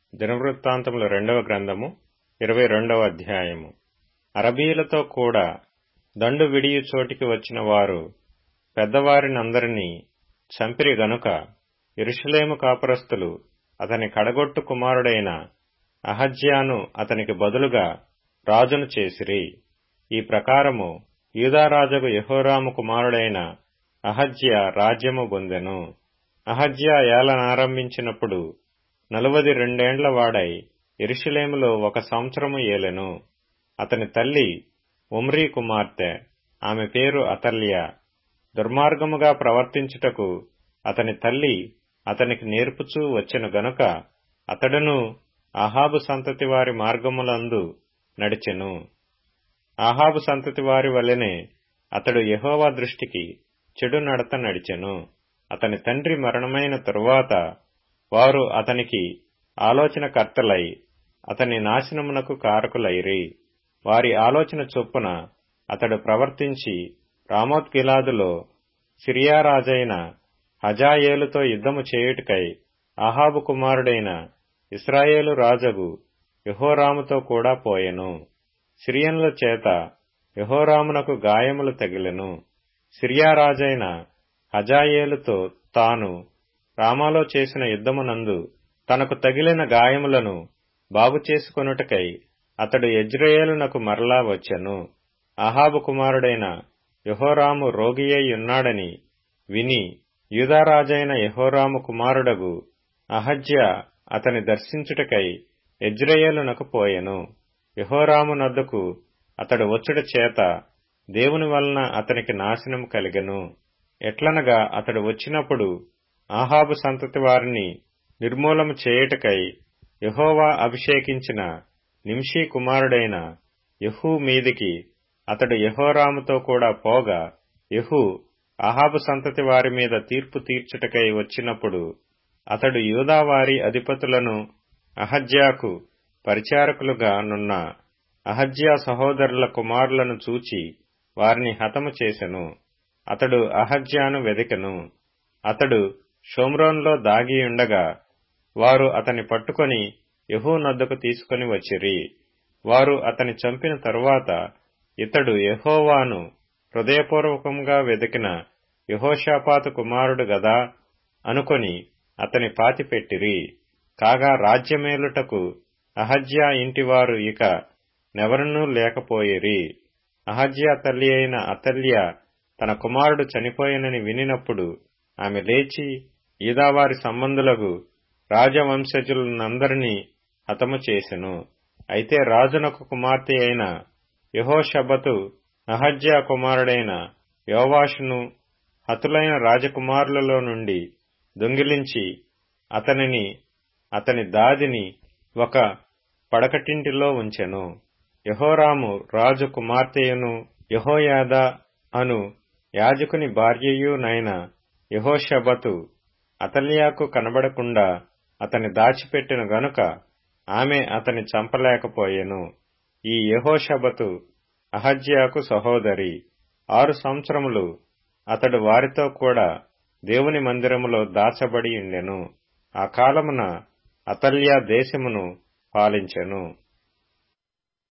దినవృత్తాంతములు రెండవ గ్రంథము ఇరవై రెండవ అధ్యాయము అరబీలతో కూడా దండు విడియు చోటికి వచ్చిన వారు పెద్దవారినందరినీ చంపిరి గనుక ఇరుషలేము కాపురస్తులు అతని కడగొట్టు కుమారుడైన అహజ్యాను అతనికి బదులుగా రాజును చేసిరి ఈ ప్రకారము యూదారాజగు యహోరాము కుమారుడైన అహజ్య రాజ్యము పొందెను అహజ్య ఏలనారంభించినప్పుడు నలువది రెండేండ్ల వాడై ఎరుషలేములో ఒక సంవత్సరము ఏలెను అతని తల్లి ఉమ్రీ కుమార్తె ఆమె పేరు అతల్య దుర్మార్గముగా ప్రవర్తించుటకు అతని తల్లి అతనికి నేర్పుచూ వచ్చెను గనుక అతడును ఆహాబు సంతతి వారి మార్గములందు నడిచెను ఆహాబు సంతతి వారి వలెనే అతడు యహోవా దృష్టికి చెడు నడత నడిచెను అతని తండ్రి మరణమైన తరువాత వారు అతనికి ఆలోచనకర్తలై అతని నాశనమునకు కారకులైరి వారి ఆలోచన చొప్పున అతడు ప్రవర్తించి రామోత్గిలాదులో సిరియారాజైన హజాయేలుతో యుద్ధము చేయుటకై అహాబు కుమారుడైన ఇస్రాయేలు రాజగు యహోరాముతో కూడా పోయెను సిరియన్ల చేత యహోరామునకు గాయములు తగిలెను సిరియారాజైన హజాయేలుతో తాను రామాలో చేసిన యుద్ధమునందు తనకు తగిలిన గాయములను బాగు చేసుకొనుటకై అతడు యజ్రయేలునకు మరలా వచ్చెను అహాబు కుమారుడైన యహోరాము రోగియై ఉన్నాడని విని యూదారాజైన యహోరాము కుమారుడగు అహజ్య అతని దర్శించుటకై యజ్రయేలునకు పోయెను యహోరాము నద్దకు అతడు వచ్చుట చేత దేవుని వలన అతనికి నాశనం కలిగెను ఎట్లనగా అతడు వచ్చినప్పుడు ఆహాబు సంతతి వారిని నిర్మూలము చేయుటకై యహోవా అభిషేకించిన నింషీ కుమారుడైన యహూ మీదికి అతడు యహోరాముతో కూడా పోగా యహూ అహాబు సంతతి వారి మీద తీర్పు తీర్చుటకై వచ్చినప్పుడు అతడు యూదావారి అధిపతులను అహజ్యాకు పరిచారకులుగా నున్న అహజ్యా సహోదరుల కుమారులను చూచి వారిని హతము చేసెను అతడు అహజ్యాను వెదకెను అతడు షోమ్రోన్లో దాగియుండగా వారు అతని పట్టుకొని యహూ నద్దకు తీసుకుని వచ్చిరి వారు అతని చంపిన తరువాత ఇతడు యహోవాను హృదయపూర్వకంగా వెదికిన యహోషాపాతు కుమారుడు గదా అనుకొని అతని పాతిపెట్టిరి కాగా రాజ్యమేలుటకు అహజ్యా ఇంటివారు ఇక నెవరనూ లేకపోయిరి అహజ్యా తల్లి అయిన అతల్య తన కుమారుడు చనిపోయినని వినినప్పుడు ఆమె లేచి ఈదావారి సంబంధులకు రాజవంశజులందరినీ హతము చేసెను అయితే రాజునకు కుమార్తె అయిన యహోషబతు అహజ్యా కుమారుడైన యోవాషును హతులైన రాజకుమారులలో నుండి దొంగిలించి అతనిని అతని దాదిని ఒక పడకటింటిలో ఉంచెను యహోరాము రాజు కుమార్తెయును యహోయాద అను యాజకుని భార్యయునైన యహోషబతు అతల్యాకు కనబడకుండా అతని దాచిపెట్టిన గనుక ఆమె అతని చంపలేకపోయెను ఈ యహోషబతు అహజ్యాకు సహోదరి ఆరు సంవత్సరములు అతడు వారితో కూడా దేవుని మందిరములో దాచబడి ఉండెను ఆ కాలమున అతల్యా దేశమును పాలించెను